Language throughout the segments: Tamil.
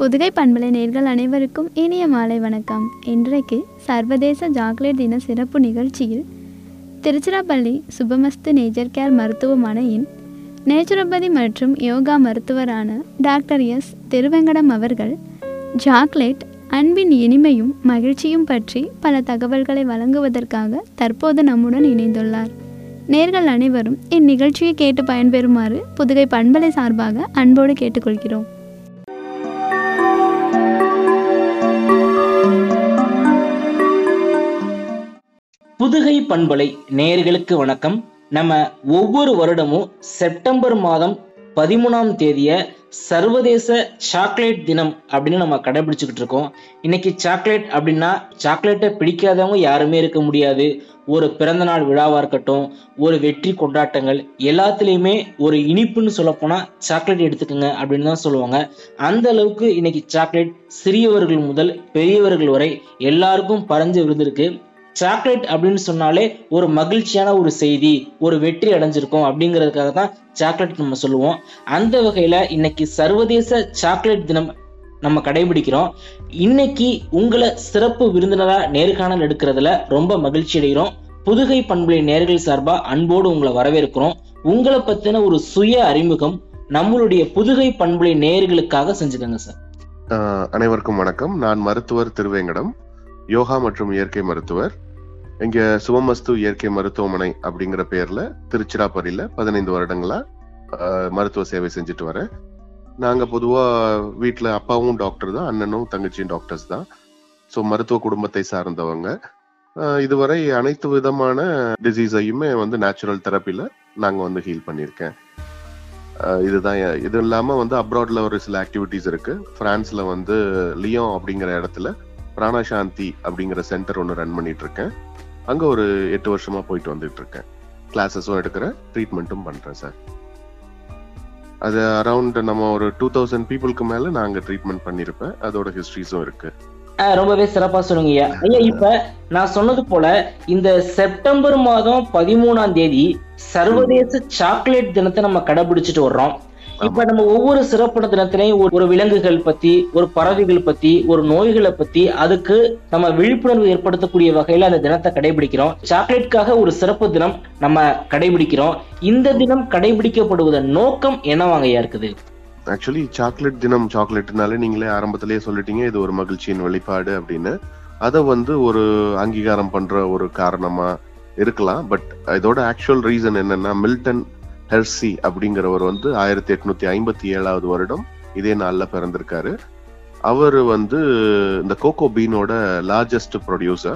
புதுகை பண்பலை நேர்கள் அனைவருக்கும் இனிய மாலை வணக்கம் இன்றைக்கு சர்வதேச சாக்லேட் தின சிறப்பு நிகழ்ச்சியில் திருச்சிராப்பள்ளி சுபமஸ்து நேச்சர் கேர் மருத்துவமனையின் நேச்சுரோபதி மற்றும் யோகா மருத்துவரான டாக்டர் எஸ் திருவெங்கடம் அவர்கள் சாக்லேட் அன்பின் இனிமையும் மகிழ்ச்சியும் பற்றி பல தகவல்களை வழங்குவதற்காக தற்போது நம்முடன் இணைந்துள்ளார் நேர்கள் அனைவரும் இந்நிகழ்ச்சியை கேட்டு பயன்பெறுமாறு புதுகை பண்பலை சார்பாக அன்போடு கேட்டுக்கொள்கிறோம் புதுகை பண்பலை நேயர்களுக்கு வணக்கம் நம்ம ஒவ்வொரு வருடமும் செப்டம்பர் மாதம் பதிமூணாம் தேதிய சர்வதேச சாக்லேட் தினம் அப்படின்னு நம்ம கடைபிடிச்சுக்கிட்டு இருக்கோம் இன்னைக்கு சாக்லேட் அப்படின்னா சாக்லேட்டை பிடிக்காதவங்க யாருமே இருக்க முடியாது ஒரு பிறந்தநாள் விழாவா இருக்கட்டும் ஒரு வெற்றி கொண்டாட்டங்கள் எல்லாத்துலேயுமே ஒரு இனிப்புன்னு சொல்லப்போனா சாக்லேட் எடுத்துக்கோங்க அப்படின்னு தான் சொல்லுவாங்க அந்த அளவுக்கு இன்னைக்கு சாக்லேட் சிறியவர்கள் முதல் பெரியவர்கள் வரை எல்லாருக்கும் பறஞ்சு விழுந்திருக்கு சாக்லேட் அப்படின்னு சொன்னாலே ஒரு மகிழ்ச்சியான ஒரு செய்தி ஒரு வெற்றி அடைஞ்சிருக்கோம் அப்படிங்கிறதுக்காக தான் சாக்லேட் நம்ம சொல்லுவோம் அந்த வகையில இன்னைக்கு சர்வதேச சாக்லேட் தினம் நம்ம கடைபிடிக்கிறோம் இன்னைக்கு உங்களை சிறப்பு விருந்தினரா நேர்காணல் எடுக்கிறதுல ரொம்ப மகிழ்ச்சி அடைகிறோம் புதுகை பண்புலை நேர்கள் சார்பா அன்போடு உங்களை வரவேற்கிறோம் உங்களை பத்தின ஒரு சுய அறிமுகம் நம்மளுடைய புதுகை பண்புலை நேயர்களுக்காக செஞ்சுக்கோங்க சார் ஆஹ் அனைவருக்கும் வணக்கம் நான் மருத்துவர் திருவேங்கடம் யோகா மற்றும் இயற்கை மருத்துவர் இங்க சுபமஸ்து இயற்கை மருத்துவமனை அப்படிங்கிற பேர்ல திருச்சிராப்பள்ளியில பதினைந்து வருடங்களா ஆஹ் மருத்துவ சேவை செஞ்சுட்டு வரேன் நாங்க பொதுவா வீட்ல அப்பாவும் டாக்டர் தான் அண்ணனும் தங்கச்சியும் டாக்டர்ஸ் தான் ஸோ மருத்துவ குடும்பத்தை சார்ந்தவங்க ஆஹ் இதுவரை அனைத்து விதமான டிசீஸையுமே வந்து நேச்சுரல் தெரப்பில நாங்க வந்து ஹீல் பண்ணியிருக்கேன் ஆஹ் இதுதான் எ- இது இல்லாம வந்து அப்ராட்ல ஒரு சில ஆக்டிவிட்டிஸ் இருக்கு பிரான்ஸ்ல வந்து லியோன் அப்படிங்கிற இடத்துல பிராணசாந்தி அப்படிங்கிற சென்டர் ஒன்று ரன் பண்ணிட்டு இருக்கேன் அங்க ஒரு எட்டு வருஷமா போயிட்டு வந்துட்டு இருக்கேன் கிளாஸஸும் எடுக்கிறேன் ட்ரீட்மெண்ட்டும் பண்றேன் சார் அது அரௌண்ட் நம்ம ஒரு டூ தௌசண்ட் பீப்புளுக்கு மேல நான் அங்க ட்ரீட்மெண்ட் பண்ணியிருப்பேன் அதோட ஹிஸ்டரிஸும் இருக்கு ஆஹ் ரொம்பவே சிறப்பா சொல்லுங்க ஐயா ஐயா இப்ப நான் சொன்னது போல இந்த செப்டம்பர் மாதம் பதிமூணாம் தேதி சர்வதேச சாக்லேட் தினத்தை நம்ம கடைபிடிச்சிட்டு வர்றோம் இப்ப நம்ம ஒவ்வொரு சிறப்பான தினத்திலையும் ஒரு- ஒரு விலங்குகள் பத்தி ஒரு பறவைகள் பத்தி ஒரு நோய்களை பத்தி அதுக்கு நம்ம விழிப்புணர்வு ஏற்படுத்தக்கூடிய வகையில அந்த தினத்தை கடைபிடிக்கிறோம் சாக்லேட்காக ஒரு சிறப்பு தினம் நம்ம கடைபிடிக்கிறோம் இந்த தினம் கடைபிடிக்கப்படுவதன் நோக்கம் என்னவாங்க ஐயா இருக்குது ஆக்சுவலி சாக்லேட் தினம் சாக்லேட்னாலே நீங்களே ஆரம்பத்திலேயே சொல்லிட்டீங்க இது ஒரு மகிழ்ச்சியின் வெளிப்பாடு அப்படின்னு அதை வந்து ஒரு அங்கீகாரம் பண்ற ஒரு காரணமா இருக்கலாம் பட் இதோட ஆக்சுவல் ரீசன் என்னன்னா மில்டன் ஹெர்சி அப்படிங்கிறவர் வந்து ஆயிரத்தி எட்நூத்தி ஐம்பத்தி ஏழாவது வருடம் இதே நாள்ல பிறந்திருக்காரு அவர் வந்து இந்த கோகோ பீனோட லார்ஜஸ்ட் ப்ரொடியூசர்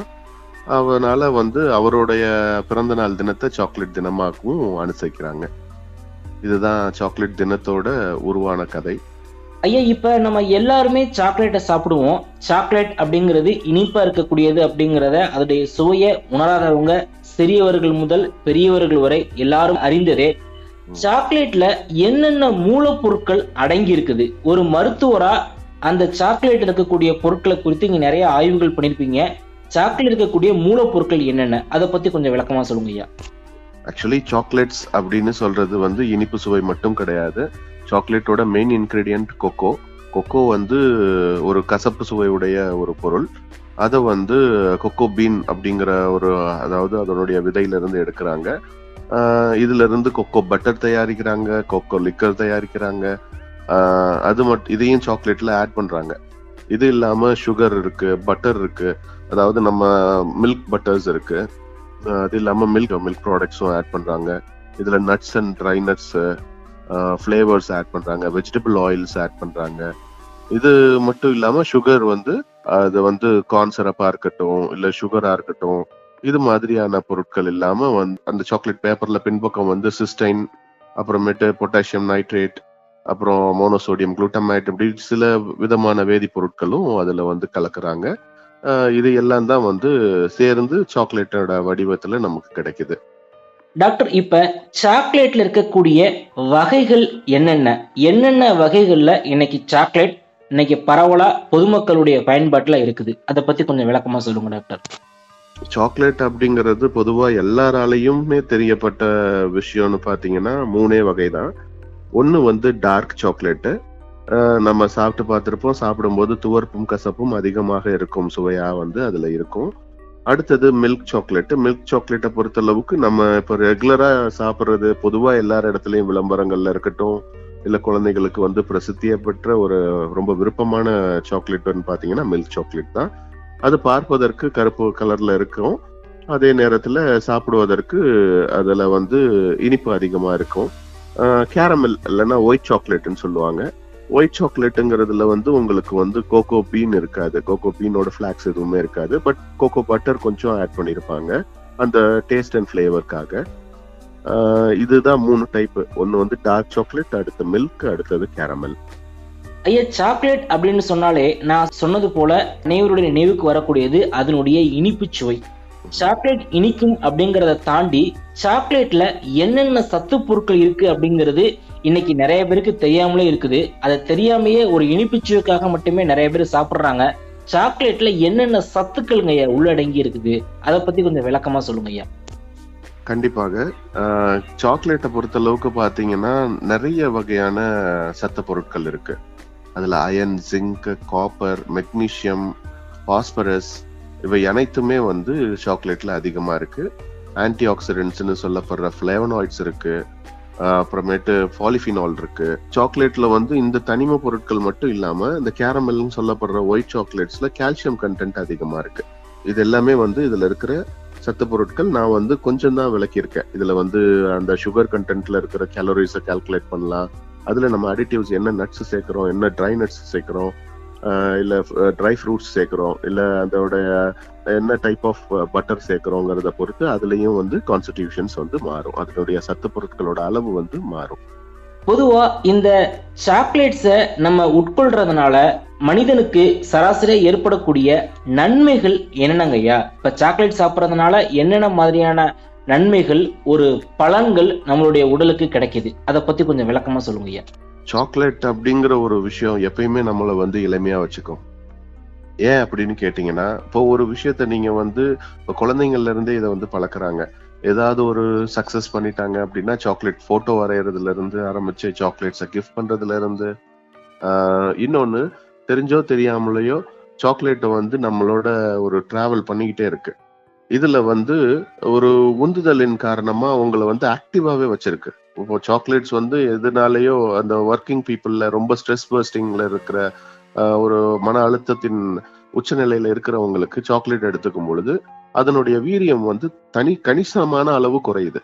அதனால வந்து அவருடைய பிறந்த நாள் தினத்தை சாக்லேட் தினமாகவும் அனுசரிக்கிறாங்க இதுதான் சாக்லேட் தினத்தோட உருவான கதை ஐயா இப்ப நம்ம எல்லாருமே சாக்லேட்டை சாப்பிடுவோம் சாக்லேட் அப்படிங்கிறது இனிப்பா இருக்கக்கூடியது அப்படிங்கிறத அதோடைய சுவையை உணராதவங்க சிறியவர்கள் முதல் பெரியவர்கள் வரை எல்லாரும் அறிந்ததே சாக்லேட்ல என்னென்ன மூலப்பொருட்கள் அடங்கி இருக்குது ஒரு மருத்துவரா அந்த சாக்லேட் இருக்கக்கூடிய பொருட்களை குறித்து இங்க நிறைய ஆய்வுகள் பண்ணிருப்பீங்க சாக்லேட் இருக்கக்கூடிய மூலப்பொருட்கள் என்னென்ன அதை பத்தி கொஞ்சம் விளக்கமா சொல்லுங்க ஐயா ஆக்சுவலி சாக்லேட்ஸ் அப்படின்னு சொல்றது வந்து இனிப்பு சுவை மட்டும் கிடையாது சாக்லேட்டோட மெயின் இன்கிரீடியன்ட் கொக்கோ கொக்கோ வந்து ஒரு கசப்பு சுவையுடைய ஒரு பொருள் அதை வந்து கொக்கோ பீன் அப்படிங்கிற ஒரு அதாவது அதனுடைய விதையில இருந்து எடுக்கிறாங்க ஆஹ் இதுல இருந்து கொக்கோ பட்டர் தயாரிக்கிறாங்க கொக்கோ லிக்கர் தயாரிக்கிறாங்க ஆஹ் அது மட்டும் இதையும் சாக்லேட்ல ஆட் பண்றாங்க இது இல்லாம சுகர் இருக்கு பட்டர் இருக்கு அதாவது நம்ம மில்க் பட்டர்ஸ் இருக்கு ஆஹ் அது இல்லாம மில்க் மில்க் ப்ராடக்ட்ஸும் ஆட் பண்றாங்க இதுல nuts and dry nuts flavours add பண்றாங்க வெஜிடபிள் ஆயில்ஸ் ஆட் பண்றாங்க இது மட்டும் இல்லாம சுகர் வந்து அது வந்து கார்ன் சிரப்பா இருக்கட்டும் இல்ல சுகரா இருக்கட்டும் இது மாதிரியான பொருட்கள் இல்லாம வந்து அந்த சாக்லேட் பேப்பர்ல பின்பக்கம் வந்து சிஸ்டைன் அப்புறமேட்டு பொட்டாசியம் நைட்ரேட் அப்புறம் மோனோசோடியம் குளுட்டமேட் இப்படி சில விதமான வேதிப்பொருட்களும் அதுல வந்து கலக்குறாங்க ஆஹ் இது எல்லாம் தான் வந்து சேர்ந்து சாக்லேட்டோட வடிவத்துல நமக்கு கிடைக்குது டாக்டர் இப்ப சாக்லேட்ல இருக்கக்கூடிய வகைகள் என்னென்ன என்னென்ன வகைகள்ல இன்னைக்கு சாக்லேட் இன்னைக்கு பரவலா பொதுமக்களுடைய பயன்பாட்டுல இருக்குது அதை பத்தி கொஞ்சம் விளக்கமா சொல்லுங்க டாக்டர் சாக்லேட் அப்படிங்கிறது பொதுவா எல்லாராலையுமே தெரியப்பட்ட விஷயம்னு பாத்தீங்கன்னா மூணே வகை தான் ஒன்னு வந்து டார்க் சாக்லேட்டு அஹ் நம்ம சாப்பிட்டு பார்த்திருப்போம் சாப்பிடும்போது துவர்ப்பும் கசப்பும் அதிகமாக இருக்கும் சுவையா வந்து அதுல இருக்கும் அடுத்தது மில்க் சாக்லேட் மில்க் சாக்லேட்டை பொறுத்த அளவுக்கு நம்ம இப்ப ரெகுலரா சாப்பிடுறது பொதுவா எல்லார் இடத்துலயும் விளம்பரங்கள்ல இருக்கட்டும் இல்ல குழந்தைகளுக்கு வந்து பிரசித்திய பெற்ற ஒரு ரொம்ப விருப்பமான சாக்லேட்னு பாத்தீங்கன்னா மில்க் சாக்லேட் தான் அது பார்ப்பதற்கு கருப்பு கலர்ல இருக்கும் அதே நேரத்துல சாப்பிடுவதற்கு அதுல வந்து இனிப்பு அதிகமா இருக்கும் கேரமல் இல்லைன்னா ஒயிட் சாக்லேட்னு சொல்லுவாங்க ஒயிட் சாக்லேட்டுங்கிறதுல வந்து உங்களுக்கு வந்து கோகோ பீன் இருக்காது கோகோ பீனோட ஃபிளாக்ஸ் எதுவுமே இருக்காது பட் கோகோ பட்டர் கொஞ்சம் ஆட் பண்ணியிருப்பாங்க அந்த டேஸ்ட் அண்ட் ஃபிளேவருக்காக இதுதான் மூணு டைப் ஒன்னு வந்து டார்க் சாக்லேட் அடுத்து மில்க் அடுத்தது கேரமல் ஐயா சாக்லேட் அப்படின்னு சொன்னாலே நான் சொன்னது போல அனைவருடைய நினைவுக்கு வரக்கூடியது அதனுடைய இனிப்பு சுவை சாக்லேட் இனிக்கும் அப்படிங்கறத தாண்டி சாக்லேட்ல என்னென்ன சத்து பொருட்கள் இருக்கு அப்படிங்கிறது இன்னைக்கு நிறைய பேருக்கு தெரியாமலே இருக்குது அதை தெரியாமையே ஒரு இனிப்பு சுவைக்காக மட்டுமே நிறைய பேர் சாப்பிடுறாங்க சாக்லேட்ல என்னென்ன சத்துக்கள்ங்க ஐயா உள்ளடங்கி இருக்குது அதை பத்தி கொஞ்சம் விளக்கமா சொல்லுங்க ஐயா கண்டிப்பாக சாக்லேட்டை பொறுத்த அளவுக்கு பாத்தீங்கன்னா நிறைய வகையான சத்த பொருட்கள் இருக்கு அதுல iron zinc copper magnesium phosphorus இவை அனைத்துமே வந்து சாக்லேட்ல அதிகமா இருக்கு ஆன்டி ஆக்சிடென்ட்ஸ்னு சொல்லப்படுற ஃபிளேவனாய்ட்ஸ் இருக்கு ஆஹ் அப்புறமேட்டு பாலிஃபினால் இருக்கு சாக்லேட்ல வந்து இந்த தனிம பொருட்கள் மட்டும் இல்லாம இந்த கேரமெல்னு சொல்லப்படுற ஒயிட் சாக்லேட்ஸ்ல கால்சியம் கண்டென்ட் அதிகமா இருக்கு இது எல்லாமே வந்து இதுல இருக்கிற சத்து பொருட்கள் நான் வந்து கொஞ்சம் தான் விளக்கியிருக்கேன் இதுல வந்து அந்த சுகர் கண்டென்ட்ல இருக்கிற கேலரிஸை கால்குலேட் பண்ணலாம் அதுல நம்ம அடிட்டிவ்ஸ் என்ன நட்ஸ் சேர்க்கிறோம் என்ன ட்ரை நட்ஸ் சேர்க்கிறோம் ஆஹ் இல்ல ட்ரை ஃப்ரூட்ஸ் சேர்க்கிறோம் இல்ல அதோட என்ன டைப் ஆஃப் பட்டர் சேர்க்கிறோங்கிறத பொறுத்து அதுலயும் வந்து கான்ஸ்டிடியூஷன்ஸ் வந்து மாறும் அதனுடைய சத்து பொருட்களோட அளவு வந்து மாறும் பொதுவா இந்த சாக்லேட்ஸை நம்ம உட்கொள்றதுனால மனிதனுக்கு சராசரியா ஏற்படக்கூடிய நன்மைகள் என்னென்னங்க ஐயா இப்ப சாக்லேட் சாப்பிட்றதுனால என்னென்ன மாதிரியான நன்மைகள் ஒரு பலன்கள் நம்மளுடைய உடலுக்கு கிடைக்குது அதை பத்தி கொஞ்சம் விளக்கமா சொல்லுங்க ஐயா சாக்லேட் அப்படிங்கிற ஒரு விஷயம் எப்பயுமே நம்மளை வந்து இளமையா வச்சுக்கும் ஏன் அப்படின்னு கேட்டீங்கன்னா இப்போ ஒரு விஷயத்த நீங்க வந்து இப்போ குழந்தைங்கள்ல இருந்தே இதை வந்து பழக்கறாங்க ஏதாவது ஒரு சக்சஸ் பண்ணிட்டாங்க அப்படின்னா சாக்லேட் போட்டோ வரைகிறதுல இருந்து ஆரம்பிச்சு சாக்லேட்ஸை கிஃப்ட் பண்றதுல இருந்து ஆஹ் இன்னொன்னு தெரிஞ்சோ தெரியாமலையோ சாக்லேட்டை வந்து நம்மளோட ஒரு டிராவல் பண்ணிக்கிட்டே இருக்கு இதுல வந்து ஒரு உந்துதலின் காரணமா அவங்கள வந்து ஆக்டிவாவே வச்சிருக்கு இப்போ சாக்லேட்ஸ் வந்து எதனாலயோ அந்த ஒர்க்கிங் பீப்புள்ல ரொம்ப ஸ்ட்ரெஸ் பர்ஸ்டிங்ல இருக்கிற ஆஹ், ஒரு மன அழுத்தத்தின் உச்சநிலையில இருக்கிறவங்களுக்கு சாக்லேட் எடுத்துக்கும் பொழுது அதனுடைய வீரியம் வந்து தனி கணிசமான அளவு குறையுது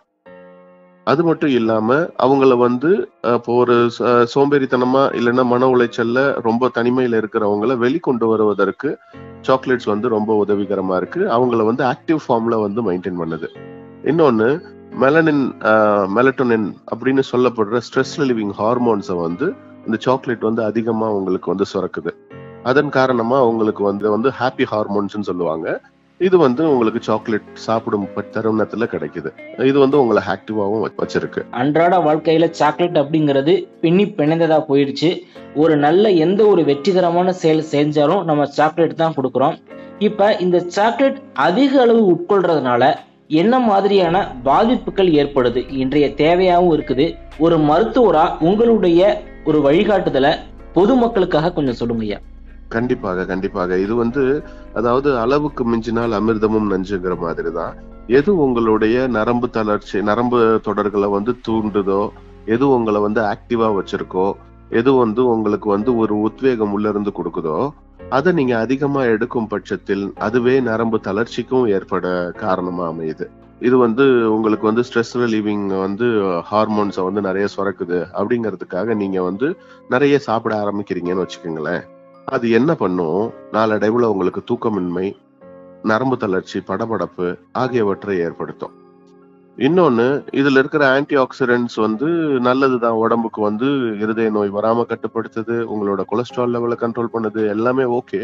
அது மட்டும் இல்லாம அவங்கள வந்து அஹ், இப்போ ஒரு ச- சோம்பேறித்தனமா இல்லைன்னா மன உளைச்சல்ல ரொம்ப தனிமையில இருக்கிறவங்கள வெளிக்கொண்டு வருவதற்கு சாக்லேட்ஸ் வந்து ரொம்ப உதவிகரமா இருக்கு அவங்கள வந்து ஆக்டிவ் ஃபார்ம்ல வந்து மெயின்டைன் பண்ணுது இன்னொன்னு மெலனின் மெலட்டோனின் அப்படின்னு சொல்லப்படுற ஸ்ட்ரெஸ் ரிலீவிங் ஹார்மோன்ஸை வந்து இந்த சாக்லேட் வந்து அதிகமா உங்களுக்கு வந்து சுரக்குது அதன் காரணமா உங்களுக்கு வந்து வந்து ஹாப்பி ஹார்மோன்ஸ்னு சொல்லுவாங்க இது வந்து உங்களுக்கு சாக்லேட் சாப்பிடும் ப- தருணத்துல கிடைக்குது இது வந்து உங்களை ஆக்டிவாவும் வச்சிருக்கு அன்றாட வாழ்க்கையில சாக்லேட் அப்படிங்கிறது பின்னி பிணைந்ததா போயிடுச்சு ஒரு நல்ல எந்த ஒரு வெற்றிகரமான செயல் செஞ்சாலும் நம்ம சாக்லேட் தான் கொடுக்குறோம் இப்ப இந்த சாக்லேட் அதிக அளவு உட்கொள்றதுனால என்ன மாதிரியான பாதிப்புகள் ஏற்படுது இன்றைய தேவையாகவும் இருக்குது ஒரு மருத்துவரா உங்களுடைய ஒரு வழிகாட்டுதலை பொதுமக்களுக்காக கொஞ்சம் சொல்லுங்க ஐயா கண்டிப்பாக கண்டிப்பாக இது வந்து அதாவது அளவுக்கு மிஞ்சினால் அமிர்தமும் நஞ்சுங்கிற மாதிரி தான் எது உங்களுடைய நரம்பு தளர்ச்சி நரம்பு தொடர்களை வந்து தூண்டுதோ எது உங்களை வந்து ஆக்டிவா வச்சிருக்கோ எது வந்து உங்களுக்கு வந்து ஒரு உத்வேகம் உள்ள இருந்து கொடுக்குதோ அதை நீங்க அதிகமா எடுக்கும் பட்சத்தில் அதுவே நரம்பு தளர்ச்சிக்கும் ஏற்பட காரணமா அமையுது இது வந்து உங்களுக்கு வந்து ஸ்ட்ரெஸ் ரிலீவிங் வந்து ஹார்மோன்ஸை வந்து நிறைய சுரக்குது அப்படிங்கிறதுக்காக நீங்க வந்து நிறைய சாப்பிட ஆரம்பிக்கிறீங்கன்னு வச்சுக்கோங்களேன் அது என்ன பண்ணும் நாளடைவுல உங்களுக்கு தூக்கமின்மை நரம்பு தளர்ச்சி படபடப்பு ஆகியவற்றை ஏற்படுத்தும் இன்னொன்னு இதுல இருக்கிற ஆன்டி ஆக்சிடென்ட்ஸ் வந்து நல்லதுதான் உடம்புக்கு வந்து இருதய நோய் வராம கட்டுப்படுத்துது உங்களோட கொலஸ்ட்ரால் லெவலை கண்ட்ரோல் பண்ணுது எல்லாமே ஓகே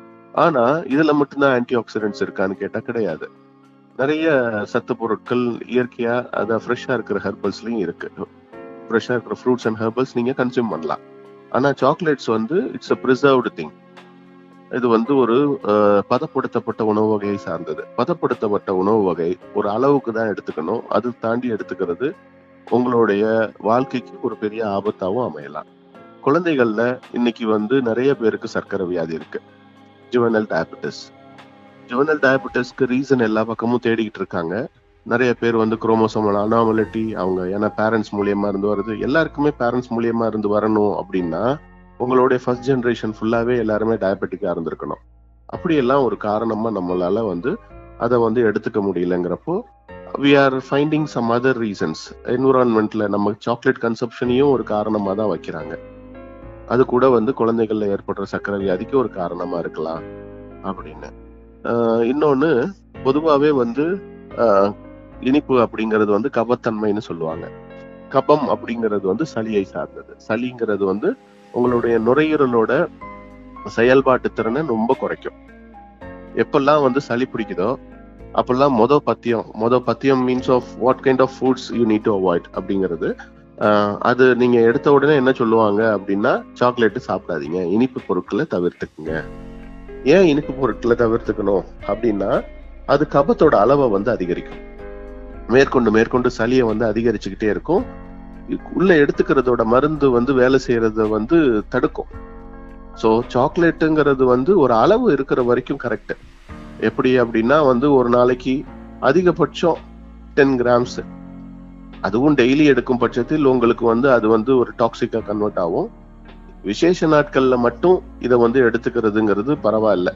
ஆனா இதுல மட்டும்தான் ஆன்டி ஆக்சிடென்ட்ஸ் இருக்கான்னு கேட்டா கிடையாது நிறைய சத்து பொருட்கள் இயற்கையா அத ஃப்ரெஷ்ஷா இருக்கிற ஹெர்பல்ஸ்லயும் இருக்கு ஃப்ரெஷ்ஷா இருக்கிற ஃப்ரூட்ஸ் அண்ட் ஹெர்பல்ஸ் நீங்க கன்சியூம் பண்ணலாம் ஆனா சாக்லேட்ஸ் வந்து இட்ஸ் அ ப்ரிசர்வ்டு திங் இது வந்து ஒரு அஹ், பதப்படுத்தப்பட்ட உணவு வகையை சார்ந்தது பதப்படுத்தப்பட்ட உணவு வகை ஒரு அளவுக்கு தான் எடுத்துக்கணும் அது தாண்டி எடுத்துக்கிறது உங்களுடைய வாழ்க்கைக்கு ஒரு பெரிய ஆபத்தாவும் அமையலாம் குழந்தைகள்ல இன்னைக்கு வந்து நிறைய பேருக்கு சர்க்கரை வியாதி இருக்கு ஜுவனல் டயபெட்டிஸ் ஜுவனல் டயபெட்டிஸ்க்கு ரீசன் எல்லா பக்கமும் தேடிக்கிட்டு இருக்காங்க நிறைய பேர் வந்து குரோமோசோமல் அனாமலிட்டி அவங்க ஏன்னா பேரண்ட்ஸ் மூலியமா இருந்து வருது எல்லாருக்குமே பேரண்ட்ஸ் மூலியமா இருந்து வரணும் அப்படின்னா உங்களுடைய ஃபர்ஸ்ட் ஜெனரேஷன் ஃபுல்லாவே எல்லாருமே டயபெட்டிக்கா இருந்திருக்கணும் அப்படியெல்லாம் ஒரு காரணமா நம்மளால வந்து அதை வந்து எடுத்துக்க முடியலங்கிறப்போ we are finding some other reasons என்விரான்மெண்ட்ல நம்ம சாக்லேட் கன்சப்ஷனையும் ஒரு காரணமா தான் வைக்கிறாங்க அது கூட வந்து குழந்தைகள்ல ஏற்படுற சர்க்கரை வியாதிக்கு ஒரு காரணமா இருக்கலாம் அப்படின்னு ஆஹ் இன்னொன்னு பொதுவாவே வந்து ஆஹ் இனிப்பு அப்படிங்கிறது வந்து கபத்தன்மைன்னு சொல்லுவாங்க கபம் அப்படிங்கிறது வந்து சளியை சார்ந்தது சளிங்கிறது வந்து உங்களுடைய நுரையீரலோட செயல்பாட்டு திறனை ரொம்ப குறைக்கும் எப்பெல்லாம் வந்து சளி பிடிக்குதோ அப்பெல்லாம் மொத பத்தியம் மொத பத்தியம் means of what kind of foods you need to avoid அப்படிங்கிறது ஆஹ் அது நீங்க எடுத்த உடனே என்ன சொல்லுவாங்க அப்படின்னா சாக்லேட் சாப்பிடாதீங்க இனிப்பு பொருட்களை தவிர்த்துக்குங்க ஏன் இனிப்பு பொருட்களை தவிர்த்துக்கணும் அப்படின்னா அது கபத்தோட அளவை வந்து அதிகரிக்கும் மேற்கொண்டு மேற்கொண்டு சளியை வந்து அதிகரிச்சுக்கிட்டே இருக்கும் உள்ள எடுத்துக்கிறதோட மருந்து வந்து வேலை செய்யறத வந்து தடுக்கும் ஸோ சாக்லேட்டுங்கிறது வந்து ஒரு அளவு இருக்கிற வரைக்கும் கரெக்ட் எப்படி அப்படின்னா வந்து ஒரு நாளைக்கு அதிகபட்சம் டென் கிராம்ஸ் அதுவும் டெய்லி எடுக்கும் பட்சத்தில் உங்களுக்கு வந்து அது வந்து ஒரு டாக்ஸிக்கா கன்வெர்ட் ஆகும் விசேஷ நாட்கள்ல மட்டும் இதை வந்து எடுத்துக்கிறதுங்கிறது பரவாயில்ல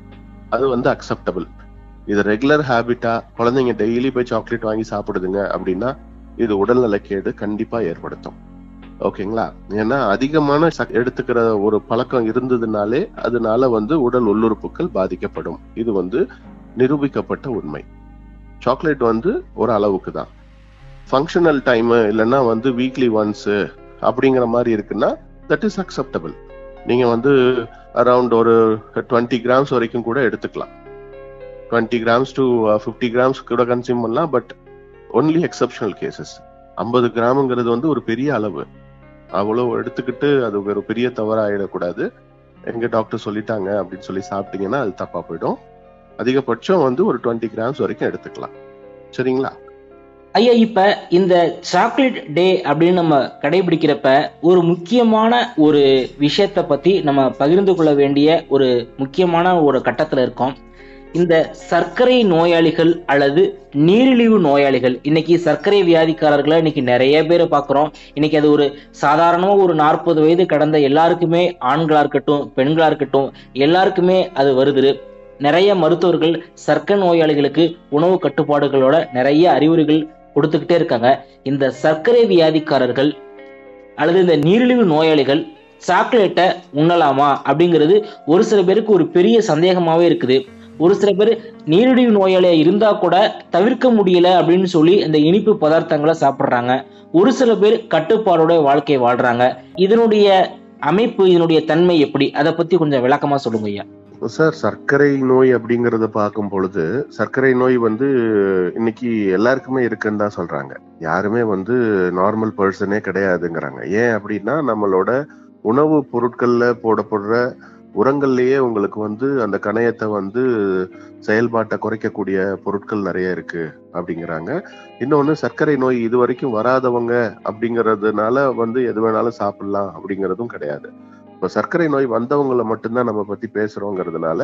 அது வந்து அக்செப்டபிள் இது ரெகுலர் ஹேபிட்டா குழந்தைங்க டெய்லி போய் சாக்லேட் வாங்கி சாப்பிடுதுங்க அப்படின்னா இது உடல்நலக்கேடு கண்டிப்பா ஏற்படுத்தும் ஓகேங்களா ஏன்னா அதிகமான சக்- எடுத்துக்கிற ஒரு பழக்கம் இருந்ததுனாலே அதனால வந்து உடல் உள்ளுறுப்புகள் பாதிக்கப்படும் இது வந்து நிரூபிக்கப்பட்ட உண்மை சாக்லேட் வந்து ஒரு அளவுக்கு தான் ஃபங்க்ஷனல் டைம் இல்லைன்னா வந்து வீக்லி ஒன்ஸ் அப்படிங்கிற மாதிரி இருக்குன்னா தட் இஸ் அக்செப்டபிள் நீங்க வந்து அரவுண்ட் ஒரு டுவெண்ட்டி கிராம்ஸ் வரைக்கும் கூட எடுத்துக்கலாம் twenty grams to fifty grams கூட கன்சியூம் பண்ணலாம் பட் ஒன்லி எக்ஸப்ஷனல் கேசஸ் ஐம்பது கிராமுங்கிறது வந்து ஒரு பெரிய அளவு அவ்வளவு எடுத்துக்கிட்டு அது ஒரு பெரிய தவறாயிடக்கூடாது எங்க டாக்டர் சொல்லிட்டாங்க அப்படின்னு சொல்லி சாப்பிட்டீங்கன்னா அது தப்பா போயிடும் அதிகபட்சம் வந்து ஒரு டுவெண்ட்டி கிராம்ஸ் வரைக்கும் எடுத்துக்கலாம் சரிங்களா ஐயா இப்ப இந்த சாக்லேட் டே அப்படின்னு நம்ம கடைபிடிக்கிறப்ப ஒரு முக்கியமான ஒரு விஷயத்தை பத்தி நம்ம பகிர்ந்து கொள்ள வேண்டிய ஒரு முக்கியமான ஒரு கட்டத்துல இருக்கோம் இந்த சர்க்கரை நோயாளிகள் அல்லது நீரிழிவு நோயாளிகள் இன்னைக்கு சர்க்கரை வியாதிக்காரர்களை இன்னைக்கு நிறைய பேரை பார்க்குறோம் இன்னைக்கு அது ஒரு சாதாரணமா ஒரு நாற்பது வயது கடந்த எல்லாருக்குமே ஆண்களா இருக்கட்டும் பெண்களா இருக்கட்டும் எல்லாருக்குமே அது வருது நிறைய மருத்துவர்கள் சர்க்கரை நோயாளிகளுக்கு உணவு கட்டுப்பாடுகளோட நிறைய அறிவுரைகள் கொடுத்துக்கிட்டே இருக்காங்க இந்த சர்க்கரை வியாதிக்காரர்கள் அல்லது இந்த நீரிழிவு நோயாளிகள் சாக்லேட்டை உண்ணலாமா அப்படிங்கிறது ஒரு சில பேருக்கு ஒரு பெரிய சந்தேகமாவே இருக்குது ஒரு சில பேர் நீரிழிவு நோயாளியா இருந்தா கூட தவிர்க்க முடியல அப்படின்னு சொல்லி இந்த இனிப்பு பதார்த்தங்களை சாப்பிடுறாங்க ஒரு சில பேர் கட்டுப்பாடோட வாழ்க்கை வாழ்றாங்க இதனுடைய அமைப்பு இதனுடைய தன்மை எப்படி அதை பத்தி கொஞ்சம் விளக்கமா சொல்லுங்க ஐயா சார் சர்க்கரை நோய் அப்படிங்கறத பார்க்கும் பொழுது சர்க்கரை நோய் வந்து இன்னைக்கு எல்லாருக்குமே இருக்குன்னு தான் சொல்றாங்க யாருமே வந்து நார்மல் பர்சனே கிடையாதுங்கிறாங்க ஏன் அப்படின்னா நம்மளோட உணவு பொருட்கள்ல போடப்படுற உரங்கள்லயே உங்களுக்கு வந்து அந்த கணையத்தை வந்து செயல்பாட்டை குறைக்கக்கூடிய பொருட்கள் நிறைய இருக்கு அப்படிங்கிறாங்க இன்னொன்னு சர்க்கரை நோய் இது வரைக்கும் வராதவங்க அப்படிங்கறதுனால வந்து எது வேணாலும் சாப்பிடலாம் அப்படிங்கறதும் கிடையாது இப்போ சர்க்கரை நோய் வந்தவங்களை மட்டும்தான் நம்ம பத்தி பேசுறோங்கிறதுனால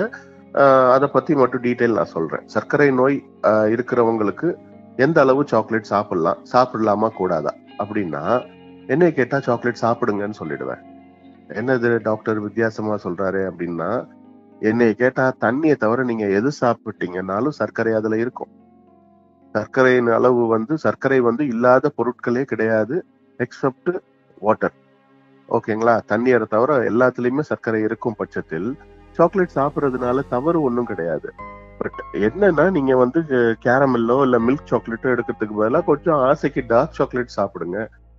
அதை பத்தி மட்டும் டீட்டெயில் நான் சொல்றேன் சர்க்கரை நோய் ஆஹ் இருக்கிறவங்களுக்கு எந்த அளவு சாக்லேட் சாப்பிடலாம் சாப்பிடலாமா கூடாதா அப்படின்னா என்னை கேட்டா சாக்லேட் சாப்பிடுங்கன்னு சொல்லிடுவேன் என்னது டாக்டர் வித்தியாசமா சொல்றாரு அப்படின்னா என்னை கேட்டா தண்ணியை தவிர நீங்க எது சாப்பிட்டீங்கன்னாலும் சர்க்கரை அதுல இருக்கும் சர்க்கரையின் அளவு வந்து சர்க்கரை வந்து இல்லாத பொருட்களே கிடையாது எக்ஸப்ட் வாட்டர் ஓகேங்களா தண்ணீரை தவிர எல்லாத்துலயுமே சர்க்கரை இருக்கும் பட்சத்தில் சாக்லேட் சாப்பிட்றதுனால தவறு ஒன்றும் கிடையாது பட் என்னன்னா நீங்க வந்து கேரமெல்லோ இல்ல மில்க் சாக்லேட்டோ எடுக்கிறதுக்கு பதிலாக கொஞ்சம் ஆசைக்கு டார்க் சாக்லேட் சாப்பிடுங்க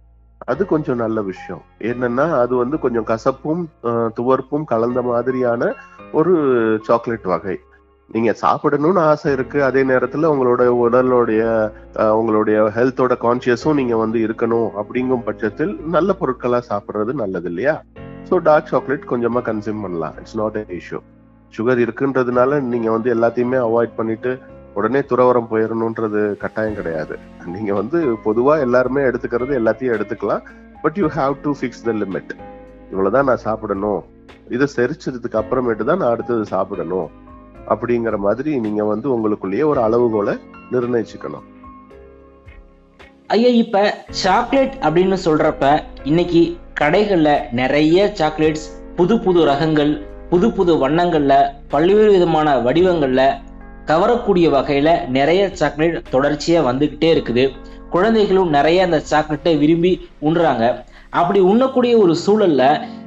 அது கொஞ்சம் நல்ல விஷயம் என்னன்னா அது வந்து கொஞ்சம் கசப்பும் அஹ், துவர்ப்பும் கலந்த மாதிரியான ஒரு சாக்லேட் வகை நீங்க சாப்பிடணும்னு ஆசை இருக்கு அதே நேரத்துல உங்களோட உடலுடைய அஹ், உங்களுடைய ஹெல்த்தோட கான்சியஸும் நீங்க வந்து இருக்கணும் அப்படிங்கும் பட்சத்தில் நல்ல பொருட்களா சாப்பிடுறது நல்லது இல்லையா ஸோ டார்க் சாக்லேட் கொஞ்சமா கன்சியூம் பண்ணலாம் it's not a issue sugar இருக்குன்றதுனால நீங்க வந்து எல்லாத்தையுமே அவாய்ட் பண்ணிட்டு உடனே துறவரம் போயிடணுன்றது கட்டாயம் கிடையாது நீங்க வந்து பொதுவா எல்லாருமே எடுத்துக்கிறது எல்லாத்தையும் எடுத்துக்கலாம் but you have to fix the limit இவ்வளவுதான் நான் சாப்பிடணும் இதை செரிச்சதுக்கு அப்புறமேட்டு தான் நான் அடுத்தது சாப்பிடணும் அப்படிங்கிற மாதிரி நீங்க வந்து உங்களுக்குள்ளேயே ஒரு அளவுகோலை நிர்ணயிச்சுக்கணும் ஐயா இப்ப சாக்லேட் அப்படின்னு சொல்றப்ப இன்னைக்கு கடைகள்ல நிறைய சாக்லேட்ஸ் புது புது ரகங்கள் புது புது வண்ணங்கள்ல பல்வேறு விதமான வடிவங்கள்ல கவரக்கூடிய வகையில நிறைய சாக்லேட் தொடர்ச்சியா வந்துகிட்டே இருக்குது குழந்தைகளும் நிறைய அந்த சாக்லேட்டை விரும்பி உண்றாங்க அப்படி உண்ணக்கூடிய ஒரு சூழல்ல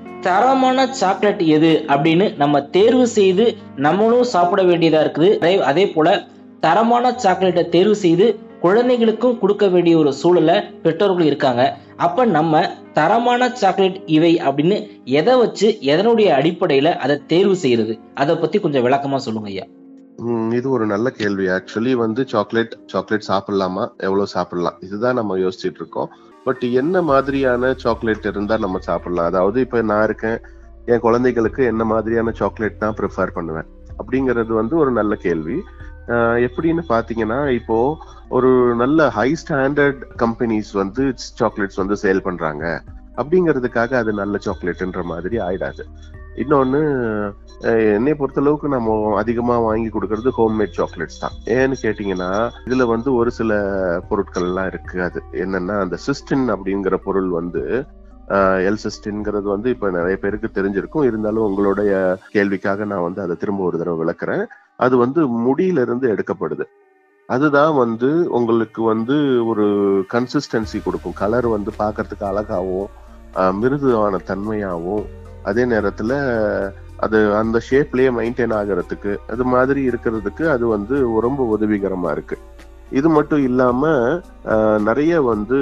தரமான சாக்லேட் எது அப்படின்னு நம்ம தேர்வு செய்து நம்மளும் சாப்பிட வேண்டியதா இருக்குது அதே அதே போல தரமான சாக்லேட்டை தேர்வு செய்து குழந்தைகளுக்கும் கொடுக்க வேண்டிய ஒரு சூழல்ல பெற்றோர்கள் இருக்காங்க அப்ப நம்ம தரமான சாக்லேட் இவை அப்படின்னு எதை வச்சு எதனுடைய அடிப்படையில அதை தேர்வு செய்யறது அதை பத்தி கொஞ்சம் விளக்கமா சொல்லுங்க ஐயா ம், இது ஒரு நல்ல கேள்வி ஆக்சுவலி வந்து சாக்லேட் சாக்லேட் சாப்பிடலாமா எவ்வளவு சாப்பிடலாம் இதுதான் நம்ம யோசிச்சுட்டு இருக்கோம் பட் என்ன மாதிரியான சாக்லேட் இருந்தா நம்ம சாப்பிடலாம் அதாவது இப்ப நான் இருக்கேன் என் குழந்தைகளுக்கு என்ன மாதிரியான சாக்லேட் தான் ப்ரிஃபர் பண்ணுவேன் அப்படிங்கிறது வந்து ஒரு நல்ல கேள்வி ஆஹ் எப்படின்னு பாத்தீங்கன்னா இப்போ ஒரு நல்ல ஹை ஸ்டாண்டர்ட் கம்பெனிஸ் வந்து சாக்லேட்ஸ் வந்து சேல் பண்றாங்க அப்படிங்கிறதுக்காக அது நல்ல சாக்லேட்ன்ற மாதிரி ஆயிடாது இன்னொன்னு அஹ் என்னை பொறுத்தளவுக்கு நம்ம அதிகமா வாங்கி கொடுக்கறது ஹோம்மேட் சாக்லேட்ஸ் தான் ஏன்னு கேட்டீங்கன்னா இதுல வந்து ஒரு சில பொருட்கள் எல்லாம் இருக்கு அது என்னன்னா அந்த சிஸ்டின் அப்படிங்கிற பொருள் வந்து எல் சிஸ்டின்ங்கிறது வந்து இப்ப நிறைய பேருக்கு தெரிஞ்சிருக்கும் இருந்தாலும் உங்களுடைய கேள்விக்காக நான் வந்து அதை திரும்ப ஒரு தடவை விளக்குறேன் அது வந்து முடியில இருந்து எடுக்கப்படுது அதுதான் வந்து உங்களுக்கு வந்து ஒரு கன்சிஸ்டன்சி கொடுக்கும் கலர் வந்து பார்க்கிறதுக்கு அழகாவும் ஆஹ் மிருதுவான தன்மையாவும் அதே நேரத்துல அது அந்த ஷேப்லயே மெயின்டைன் ஆகிறதுக்கு அது மாதிரி இருக்கிறதுக்கு அது வந்து ரொம்ப உதவிகரமா இருக்கு இது மட்டும் இல்லாம ஆஹ் நிறைய வந்து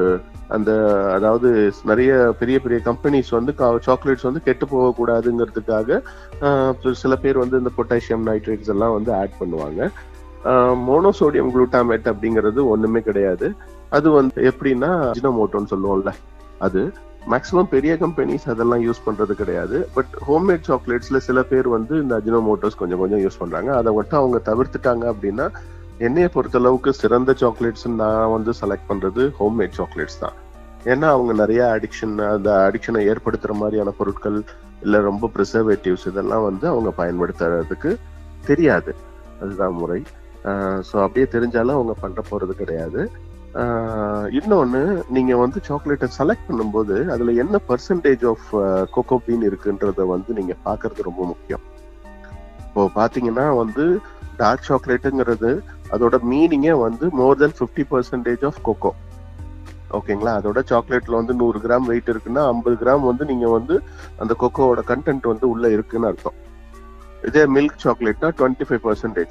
அந்த அதாவது நிறைய பெரிய பெரிய கம்பெனிஸ் வந்து சாக்லேட்ஸ் வந்து கெட்டு போகக்கூடாதுங்கிறதுக்காக ஆஹ் சில பேர் வந்து இந்த பொட்டாசியம் நைட்ரேட்ஸ் எல்லாம் வந்து ஆட் பண்ணுவாங்க மோனோசோடியம் குளூட்டாமேட் அப்படிங்கிறது ஒண்ணுமே கிடையாது அது வந்து எப்படின்னா அஜினோமோட்டோன்னு சொல்லுவோம்ல அது மேக்ஸிமம் பெரிய கம்பெனிஸ் அதெல்லாம் யூஸ் பண்றது கிடையாது பட் ஹோம்மேட் சாக்லேட்ஸ்ல சில பேர் வந்து இந்த அஜினோமோட்டோஸ் கொஞ்சம் கொஞ்சம் யூஸ் பண்றாங்க அதை மட்டும் அவங்க தவிர்த்துட்டாங்க அப்படின்னா என்னைய பொறுத்தளவுக்கு சிறந்த சாக்லேட்ஸ் நான் வந்து செலக்ட் பண்றது ஹோம்மேட் சாக்லேட்ஸ் தான் ஏன்னா அவங்க நிறைய அடிக்ஷன் அந்த அடிக்ஷனை ஏற்படுத்துற மாதிரியான பொருட்கள் இல்ல ரொம்ப ப்ரிசர்வேட்டிவ்ஸ் இதெல்லாம் வந்து அவங்க பயன்படுத்துறதுக்கு தெரியாது அதுதான் முறை ஸோ அப்படியே தெரிஞ்சாலும் அவங்க பண்ண போறது கிடையாது ஆஹ் இன்னொன்னு நீங்க வந்து சாக்லேட்டை செலக்ட் பண்ணும்போது அதுல என்ன பர்சன்டேஜ் ஆஃப் கோகோ பீன் இருக்குன்றத வந்து நீங்க பாக்குறது ரொம்ப முக்கியம் இப்போ பாத்தீங்கன்னா வந்து டார்க் சாக்லேட்டுங்கிறது அதோட மீனிங்கே வந்து more than fifty percentage of cocoa ஓகேங்களா அதோட சாக்லேட்ல வந்து நூறு கிராம் வெயிட் இருக்குன்னா ஐம்பது கிராம் வந்து நீங்க வந்து அந்த கொக்கோவோட கண்டென்ட் வந்து உள்ள இருக்குன்னு அர்த்தம் இதே மில்க் சாக்லேட்னா டுவெண்ட்டி ஃபைவ் பர்சன்டேஜ்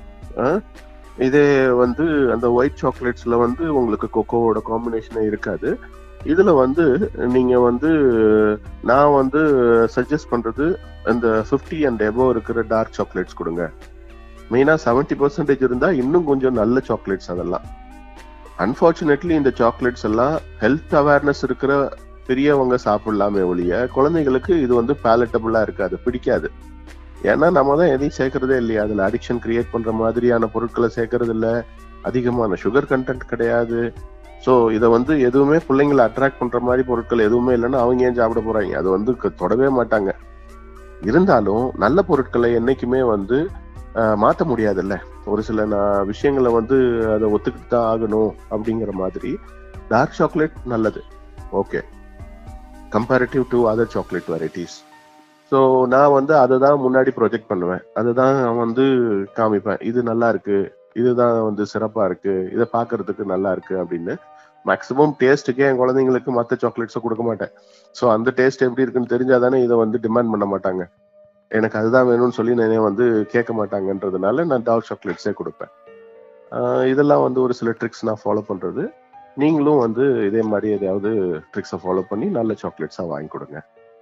இதே வந்து அந்த ஒயிட் சாக்லேட்ஸ்ல வந்து உங்களுக்கு கொக்கோவோட காம்பினேஷனே இருக்காது இதுல வந்து நீங்க வந்து நான் வந்து சஜஸ்ட் பண்றது அந்த ஃபிஃப்டி அண்ட் எபோ இருக்கிற டார்க் சாக்லேட்ஸ் கொடுங்க மெயினா செவன்டி பர்சன்டேஜ் இருந்தா இன்னும் கொஞ்சம் நல்ல சாக்லேட்ஸ் அதெல்லாம் அன்பார்ச்சுனேட்லி இந்த சாக்லேட்ஸ் எல்லாம் ஹெல்த் அவேர்னஸ் இருக்கிற பெரியவங்க சாப்பிடலாமே ஒழிய குழந்தைகளுக்கு இது வந்து பேலட்டபிளா இருக்காது பிடிக்காது ஏன்னா நம்ம தான் எதையும் சேர்க்கறதே இல்லையா அதுல அடிக்ஷன் கிரியேட் பண்ற மாதிரியான பொருட்களை சேர்க்கறது இல்ல அதிகமான சுகர் கண்டென்ட் கிடையாது ஸோ இதை வந்து எதுவுமே பிள்ளைங்களை அட்ராக்ட் பண்ற மாதிரி பொருட்கள் எதுவுமே இல்லைன்னா அவங்க ஏன் சாப்பிட போறாங்க அது வந்து க- தொடவே மாட்டாங்க இருந்தாலும் நல்ல பொருட்களை என்னைக்குமே வந்து ஆஹ், மாத்த முடியாதுல்ல ஒரு சில நான் விஷயங்களை வந்து அதை ஒத்துக்கிட்டு தான் ஆகணும் அப்படிங்கிற மாதிரி டார்க் சாக்லேட் நல்லது okay comparative to other chocolate varieties so நான் வந்து அதை தான் முன்னாடி ப்ரொஜெக்ட் பண்ணுவேன் அதை தான் வந்து காமிப்பேன் இது நல்லா இருக்கு இதுதான் வந்து சிறப்பா இருக்கு இதை பார்க்கிறதுக்கு நல்லா இருக்கு அப்படின்னு மேக்ஸிமம் டேஸ்ட்டுக்கே என் குழந்தைங்களுக்கு மற்ற சாக்லேட்ஸை கொடுக்க மாட்டேன் ஸோ அந்த டேஸ்ட் எப்படி இருக்குன்னு தெரிஞ்சாதானே இதை வந்து டிமாண்ட் பண்ண மாட்டாங்க எனக்கு அதுதான் வேணும்னு சொல்லி நான் வந்து கேட்க மாட்டாங்கன்றதுனால நான் டார்க் சாக்லேட்ஸே கொடுப்பேன் ஆஹ் இதெல்லாம் வந்து ஒரு சில ட்ரிக்ஸ் நான் ஃபாலோ பண்றது நீங்களும் வந்து இதே மாதிரி எதையாவது ட்ரிக்ஸை ஃபாலோ பண்ணி நல்ல சாக்லேட்ஸா வாங்கி கொடுங்க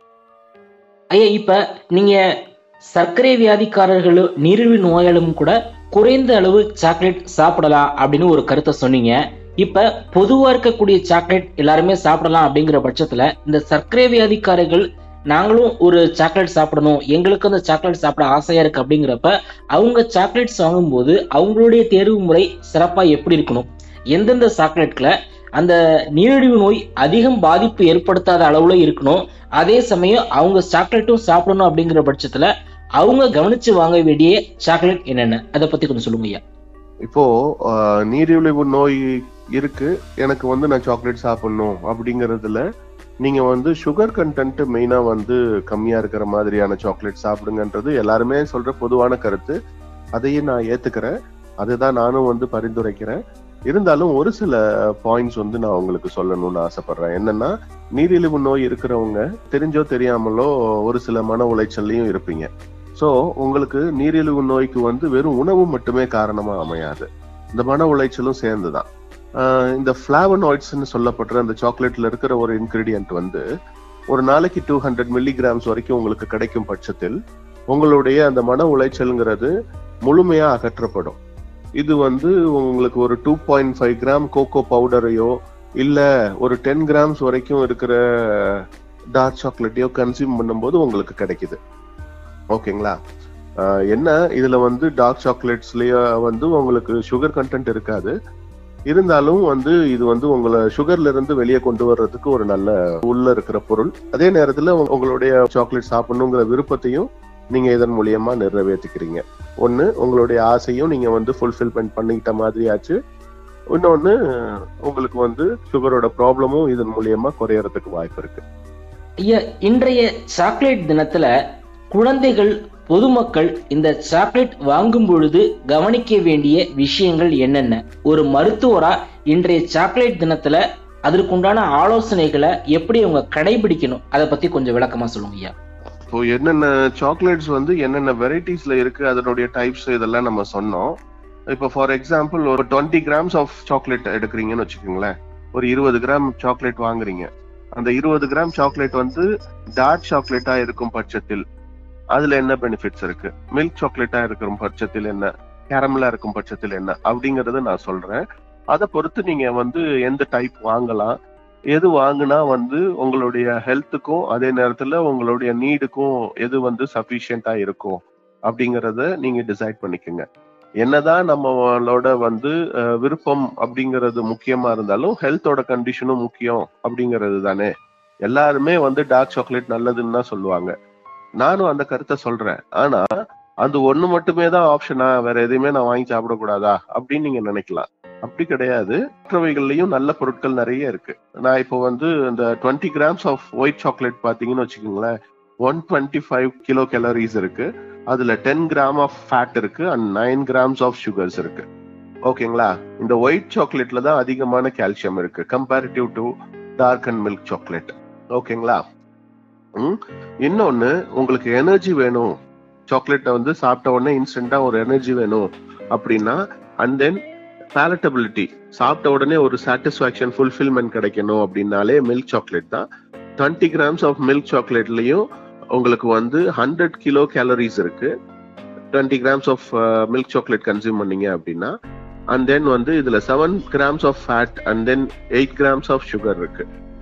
ஐயா இப்ப நீங்க சர்க்கரை வியாதிக்காரர்களும் நீரிழிவு நோயாளும் கூட குறைந்த அளவு சாக்லேட் சாப்பிடலாம் அப்படின்னு ஒரு கருத்தை சொன்னீங்க இப்ப பொதுவா இருக்கக்கூடிய சாக்லேட் எல்லாருமே சாப்பிடலாம் அப்படிங்கிற பட்சத்துல இந்த சர்க்கரை வியாதிக்காரர்கள் நாங்களும் ஒரு சாக்லேட் சாப்பிடணும் எங்களுக்கு அந்த சாக்லேட் சாப்பிட ஆசையா இருக்கு அப்படிங்கிறப்ப அவங்க சாக்லேட்ஸ் வாங்கும்போது அவங்களுடைய தேர்வு முறை சிறப்பா எப்படி இருக்கணும் எந்தெந்த சாக்லேட்ல அந்த நீரிழிவு நோய் அதிகம் பாதிப்பு ஏற்படுத்தாத அளவுல இருக்கணும் அதே சமயம் அவங்க சாக்லேட்டும் சாப்பிடணும் அப்படிங்கிற பட்சத்துல அவங்க கவனிச்சு வாங்க வேண்டிய சாக்லேட் என்னென்ன அதை பத்தி கொஞ்சம் சொல்லுங்க ஐயா இப்போ ஆஹ், நீரிழிவு நோய் இருக்கு எனக்கு வந்து நான் சாக்லேட் சாப்பிடணும் அப்படிங்கறதுல நீங்க வந்து சுகர் கண்டென்ட் மெயினா வந்து கம்மியா இருக்கிற மாதிரியான சாக்லேட் சாப்பிடுங்கன்றது எல்லாருமே சொல்ற பொதுவான கருத்து அதையும் நான் ஏத்துக்கிறேன் அதுதான் நானும் வந்து பரிந்துரைக்கிறேன் இருந்தாலும் ஒரு சில பாயிண்ட்ஸ் வந்து நான் உங்களுக்கு சொல்லணும்னு ஆசைப்படுறேன் என்னன்னா நீரிழிவு நோய் இருக்கிறவங்க தெரிஞ்சோ தெரியாமலோ ஒரு சில மன உளைச்சல்லையும் இருப்பீங்க சோ உங்களுக்கு நீரிழிவு நோய்க்கு வந்து வெறும் உணவு மட்டுமே காரணமா அமையாது இந்த மன உளைச்சலும் சேர்ந்துதான் ஆஹ் இந்த பிளாவனாய்ட்ஸ்னு சொல்லப்படுற அந்த சாக்லேட்ல இருக்கிற ஒரு இன்கிரீடியன்ட் வந்து ஒரு நாளைக்கு டூ ஹண்ட்ரட் மில்லிகிராம்ஸ் வரைக்கும் உங்களுக்கு கிடைக்கும் பட்சத்தில் உங்களுடைய அந்த மன உளைச்சல்ங்கிறது முழுமையா அகற்றப்படும் இது வந்து உங்களுக்கு ஒரு two point five gram cocoa பவுடரையோ இல்ல ஒரு டென் கிராம்ஸ் வரைக்கும் இருக்கிற டார்க் சாக்லேட்டையோ கன்சியூம் பண்ணும்போது உங்களுக்கு கிடைக்குது ஓகேங்களா ஆஹ் என்ன இதுல வந்து டார்க் சாக்லேட்ஸ்லயே வந்து உங்களுக்கு சுகர் கண்டென்ட் இருக்காது இருந்தாலும் வந்து இது வந்து உங்களை சுகர்ல இருந்து வெளியே கொண்டு வர்றதுக்கு ஒரு நல்ல உள்ள இருக்கிற பொருள் அதே நேரத்துல உங்க- உங்களுடைய சாக்லேட் சாப்பிடணுங்கிற விருப்பத்தையும் நீங்க இதன் மூலியமா நிறைவேற்றிக்கிறீங்க ஒண்ணு உங்களுடைய ஆசையும் நீங்க வந்து ஃபுல்ஃபில்மெண்ட் பண்ணிக்கிட்ட மாதிரி ஆச்சு இன்னொன்னு உங்களுக்கு வந்து சுகரோட ப்ராப்ளமும் இதன் மூலியமா குறையறதுக்கு வாய்ப்பு இருக்கு ஐயா இன்றைய சாக்லேட் தினத்துல குழந்தைகள் பொதுமக்கள் இந்த சாக்லேட் வாங்கும் பொழுது கவனிக்க வேண்டிய விஷயங்கள் என்னென்ன ஒரு மருத்துவரா இன்றைய சாக்லேட் தினத்துல அதற்குண்டான ஆலோசனைகளை எப்படி அவங்க கடைபிடிக்கணும் அதை பத்தி கொஞ்சம் விளக்கமா சொல்லுங்க ஐயா இப்போ என்னென்ன சாக்லேட்ஸ் வந்து என்னென்ன வெரைட்டிஸ்ல இருக்கு அதனுடைய டைப்ஸ் இதெல்லாம் நம்ம சொன்னோம் இப்போ ஃபார் எக்ஸாம்பிள் ஒரு டுவெண்ட்டி கிராம்ஸ் ஆஃப் சாக்லேட் எடுக்கிறீங்கன்னு வச்சுக்கோங்களேன் ஒரு இருபது கிராம் சாக்லேட் வாங்குறீங்க அந்த இருபது கிராம் சாக்லேட் வந்து டார்க் சாக்லேட்டா இருக்கும் பட்சத்தில் அதுல என்ன பெனிஃபிட்ஸ் இருக்கு மில்க் சாக்லேட்டா இருக்கிற பட்சத்தில் என்ன கேரமலா இருக்கும் பட்சத்தில் என்ன அப்படிங்கறத நான் சொல்றேன் அதை பொறுத்து நீங்க வந்து எந்த டைப் வாங்கலாம் எது வாங்குனா வந்து உங்களுடைய ஹெல்த்துக்கும் அதே நேரத்துல உங்களுடைய நீடுக்கும் எது வந்து சஃபிஷியண்டா இருக்கும் அப்படிங்கறத நீங்க டிசைட் பண்ணிக்கோங்க என்னதான் நம்மளோட வந்து அஹ், விருப்பம் அப்படிங்கிறது முக்கியமா இருந்தாலும் ஹெல்த்தோட கண்டிஷனும் முக்கியம் அப்படிங்கிறது தானே எல்லாருமே வந்து டார்க் சாக்லேட் நல்லதுன்னு தான் சொல்லுவாங்க நானும் அந்த கருத்தை சொல்றேன் ஆனா அது ஒண்ணு மட்டுமே தான் ஆப்ஷனா வேற எதையுமே நான் வாங்கி சாப்பிடக்கூடாதா அப்படின்னு நீங்க நினைக்கலாம் அப்படி கிடையாது மற்றவைகள்லயும் நல்ல பொருட்கள் நிறைய இருக்கு நான் இப்போ வந்து இந்த twenty grams of white chocolate பாத்தீங்கன்னு வச்சுக்கோங்களேன் one twenty five kilo calories இருக்கு அதுல டென் கிராம் ஆஃப் ஃபேட் இருக்கு and nine grams of sugars இருக்கு ஓகேங்களா இந்த ஒயிட் சாக்லேட்ல தான் அதிகமான கால்சியம் இருக்கு comparative to dark and milk chocolate ஓகேங்களா ம் இன்னொன்னு உங்களுக்கு எனர்ஜி வேணும் சாக்லேட்டை வந்து சாப்பிட்ட உடனே இன்ஸ்டன்டா ஒரு எனர்ஜி வேணும் அப்படின்னா அண்ட் தென் பேலட்டபிலிட்டி சாப்பிட்ட உடனே ஒரு சாட்டிஸ்பாக்சன் ஃபுல்ஃபில்மெண்ட் கிடைக்கணும் அப்படின்னாலே மில்க் சாக்லேட் தான் டுவெண்ட்டி கிராம்ஸ் ஆஃப் மில்க் சாக்லேட்லயும் உங்களுக்கு வந்து ஹண்ட்ரட் கிலோ கேலரிஸ் இருக்கு twenty grams of milk chocolate consume பண்ணீங்க அப்படின்னா அண்ட் தென் வந்து இதுல seven grams of fat and then eight grams of sugar இருக்கு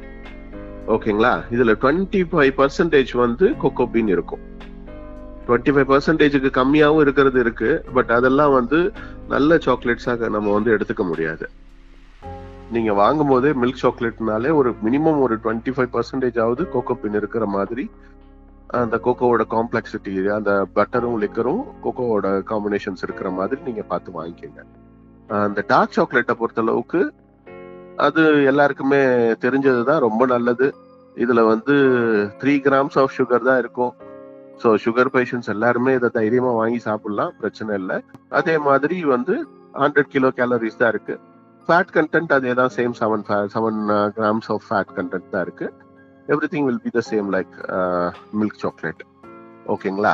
ஓகேங்களா இதுல டுவெண்ட்டி ஃபைவ் பர்சன்டேஜ் வந்து கொக்கோபீன் இருக்கும் டுவெண்ட்டி ஃபைவ் பர்சன்டேஜுக்கு கம்மியாவும் இருக்கிறது இருக்கு பட் அதெல்லாம் வந்து நல்ல சாக்லேட்ஸாக நம்ம வந்து எடுத்துக்க முடியாது நீங்க வாங்கும் போதே மில்க் சாக்லேட்னாலே ஒரு மினிமம் ஒரு டுவெண்ட்டி ஃபைவ் பர்சன்டேஜ் ஆகுது கோகோபின் இருக்கிற மாதிரி அந்த கோகோவோட காம்ப்ளெக்சிட்டி அந்த பட்டரும் லிக்கரும் கோகோவோட காம்பினேஷன்ஸ் இருக்கிற மாதிரி நீங்க பார்த்து வாங்கிக்கோங்க அந்த டார்க் சாக்லேட்டை பொறுத்த அளவுக்கு அது எல்லாருக்குமே தெரிஞ்சதுதான் ரொம்ப நல்லது இதுல வந்து த்ரீ கிராம்ஸ் ஆஃப் சுகர் தான் இருக்கும் ஸோ சுகர் பேஷண்ட்ஸ் எல்லாருமே இதை தைரியமா வாங்கி சாப்பிடலாம் பிரச்சனை இல்லை அதே மாதிரி வந்து ஹண்ட்ரட் கிலோ கேலரிஸ் தான் இருக்கு ஃபேட் கண்டென்ட் அதே தான் same seven seven grams of fat content தான் இருக்கு everything will be the same like milk chocolate ஓகேங்களா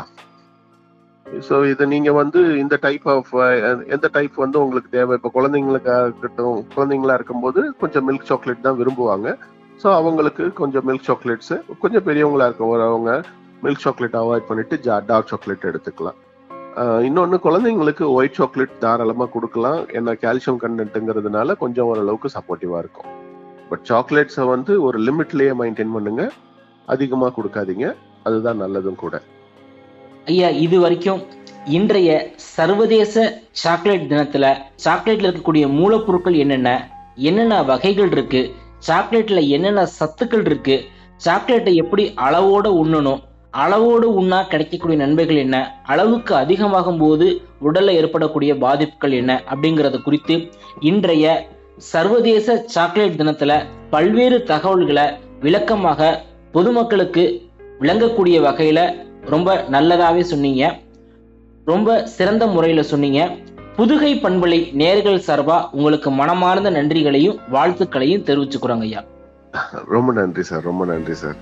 ஸோ இது நீங்க வந்து இந்த டைப் ஆஃப் எந்த டைப் வந்து உங்களுக்கு தேவை இப்போ குழந்தைங்களுக்கு இருக்கட்டும் குழந்தைங்களா இருக்கும்போது கொஞ்சம் மில்க் சாக்லேட் தான் விரும்புவாங்க ஸோ அவங்களுக்கு கொஞ்சம் மில்க் சாக்லேட்ஸ் கொஞ்சம் பெரியவங்களா இருக்கவங்க மில்க் சாக்லேட் அவாய்ட் பண்ணிட்டு ஜா டார்க் சாக்லேட் எடுத்துக்கலாம் இன்னொன்று குழந்தைங்களுக்கு ஒயிட் சாக்லேட் தாராளமாக கொடுக்கலாம் ஏன்னா கால்சியம் கண்டென்ட்டுங்கிறதுனால கொஞ்சம் ஓரளவுக்கு சப்போர்ட்டிவா இருக்கும் பட் சாக்லேட்ஸை வந்து ஒரு லிமிட்லயே மெயின்டைன் பண்ணுங்க அதிகமாக கொடுக்காதீங்க அதுதான் நல்லதும் கூட ஐயா இது வரைக்கும் இன்றைய சர்வதேச சாக்லேட் தினத்துல சாக்லேட்ல இருக்கக்கூடிய மூலப்பொருட்கள் என்னென்ன என்னென்ன வகைகள் இருக்கு சாக்லேட்ல என்னென்ன சத்துக்கள் இருக்கு சாக்லேட்டை எப்படி அளவோட உண்ணணும் அளவோடு உண்ணா கிடைக்கக்கூடிய நன்மைகள் என்ன அளவுக்கு அதிகமாகும் போது உடல்ல ஏற்படக்கூடிய பாதிப்புகள் என்ன அப்படிங்கறது குறித்து இன்றைய சர்வதேச சாக்லேட் தினத்துல பல்வேறு தகவல்களை விளக்கமாக பொதுமக்களுக்கு விளங்கக்கூடிய வகையில ரொம்ப நல்லதாவே சொன்னீங்க ரொம்ப சிறந்த முறையில சொன்னீங்க புதுகை பண்பலை நேர்கள் சார்பா உங்களுக்கு மனமார்ந்த நன்றிகளையும் வாழ்த்துக்களையும் தெரிவிச்சுக்கிறோங்க ஐயா ரொம்ப நன்றி சார் ரொம்ப நன்றி சார்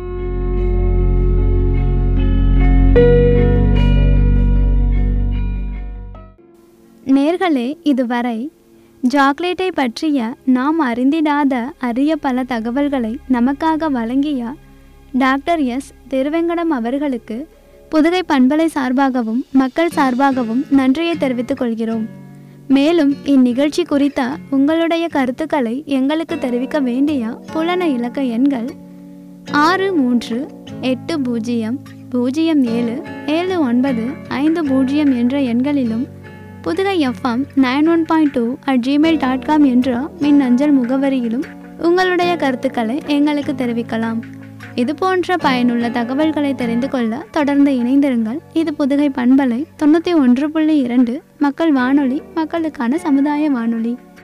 நேர்களே இதுவரை சாக்லேட்டை பற்றிய நாம் அறிந்திடாத அரிய பல தகவல்களை நமக்காக வழங்கிய டாக்டர் எஸ் திருவெங்கடம் அவர்களுக்கு புதுகை பண்பலை சார்பாகவும் மக்கள் சார்பாகவும் நன்றியை தெரிவித்துக் கொள்கிறோம் மேலும் இந்நிகழ்ச்சி குறித்த உங்களுடைய கருத்துக்களை எங்களுக்கு தெரிவிக்க வேண்டிய புலன இலக்க எண்கள் ஆறு மூன்று எட்டு பூஜ்ஜியம் பூஜ்ஜியம் ஏழு ஏழு ஒன்பது ஐந்து பூஜ்ஜியம் என்ற எண்களிலும் Pudugai FM nine one point two at Gmail dot com என்ற மின் அஞ்சல் முகவரியிலும் உங்களுடைய கருத்துக்களை எங்களுக்கு தெரிவிக்கலாம் இது போன்ற பயனுள்ள தகவல்களை தெரிந்து கொள்ள தொடர்ந்து இணைந்திருங்கள் இது புதுகை பண்பலை தொண்ணூற்றி ஒன்று புள்ளி இரண்டு மக்கள் வானொலி மக்களுக்கான சமுதாய வானொலி